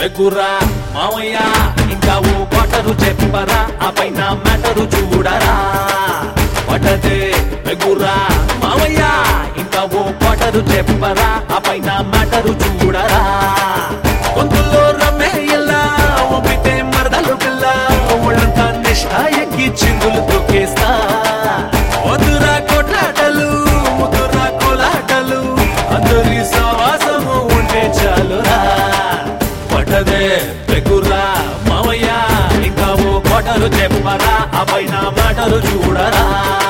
పెగ్గురా మావయ్య ఇంకా ఓ కొటరు చెప్పరా ఆ పైన మ్యాటరు చూడరా పటదే పెగ్గురా మావయ్య ఇంకా ఓ కొటరు చెప్పరా ఆ పైన మ్యాటరు చూడరా గొంతుల్లో రమ్మే ఇలా ఊపితే మరదలు పిల్ల ఒళ్ళంతా నిష్ఠ ఎక్కి చిందులు తొక్కేస్తా వద్దురా కొట్లాటలు ముద్దురా కోలాటలు అందరి సవాసము ఉంటే చాలురా పట్టదే పెగురా మావయ్య ఇంకా ఓ కోటలు చెప్పరా ఆ పైన మాటలు చూడరా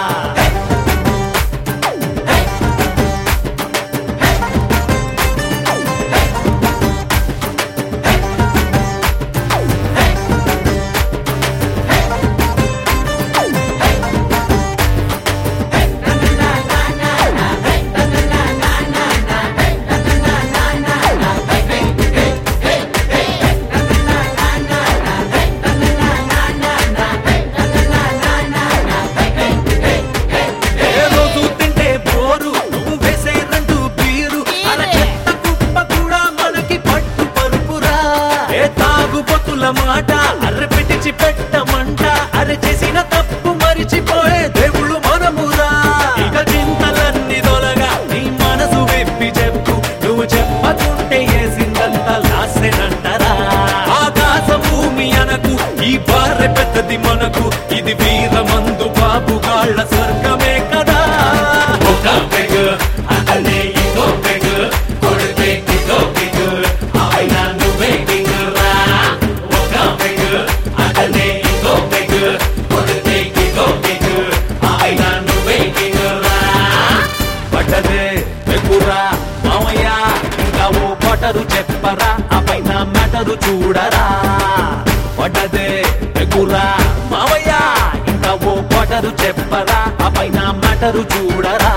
ఏ రోజు తింటే బోరు నువ్వు వేసే రెండు బీరు అర చెత్త కుప్ప కూడా మనకి పట్టు పరుపురా ఏ తాగుబోతుల మాట అర్రె పెట్టించి పెట్టమంట అరె చేసిన తప్పు మరిచిపోయే దేవుళ్ళు మనమురా ఇక చింతలన్నీ దొలగా నీ మనసు వెప్పి చెప్పు నువ్వు చెప్పకుంటే ఏసిందంత లాసెనంటరా ఆకాశ భూమి అనకు ఈ బారె పెద్దది మనకు ఇది వీరమందు బాబు గాళ్ళ స్వర్గమే కదా ఒక పెగ్ అతనే ఇంకో పెగ్ కొడితే ఇంకో పెగ్ ఆయన నువ్వే కింగ్ రా ఒక పెగ్ అతనే ఇంకో పెగ్ కొడితే ఇంకో పెగ్ ఆయన నువ్వే కింగ్ రా పట్టదే పెగ్గురా మావయ్య ఇంకా ఓ కొటరు చెప్పరా ఆ పైన మ్యాటరు చూడరా పట్టదే పెగ్గురా మావయ్య ఇంకా ఓ కొటరు చెప్పరా ఆ పైన మ్యాటరు చూడరా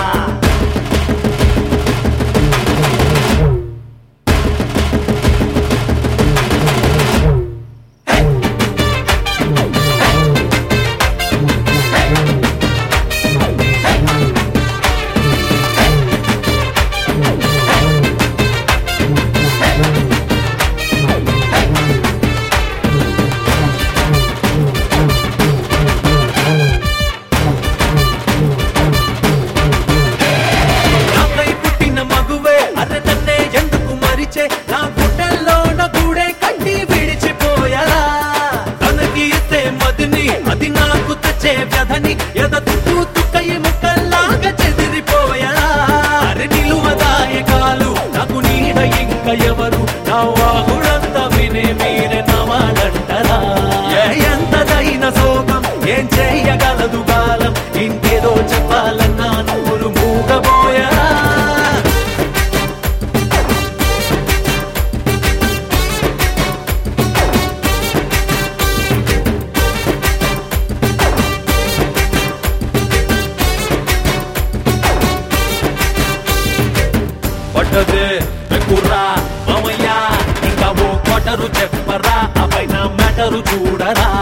నాకై పుట్టిన మగువే అర్రె నన్నే ఎందుకు మరిచే నా గుండెల్లో నా గూడే కట్టి విడిచిపోయరా తనకి ఇస్తే మదిని అది నాకు తెచ్చే వ్యధని ఎద తుట్టు తుక్కయి ముక్కల్లాగా చెదిరిపోయరా అరె నిలువదాయకాలు నాకు నీడ ఇంక ఎవరు నా వాగుడంతా వినే మీరే నవాలంటరా ఏ ఎంతదైన శోకం ఏం చెయ్యగలదు కాలం ఇంకేదో చెప్పాలన్నా నూరు మూగబోయరా పట్టదే పెక్కుర్రా మామయ్య ఇంకా ఓ కొటరు చెప్పరా ఆ పైన మ్యాటరు చూడరా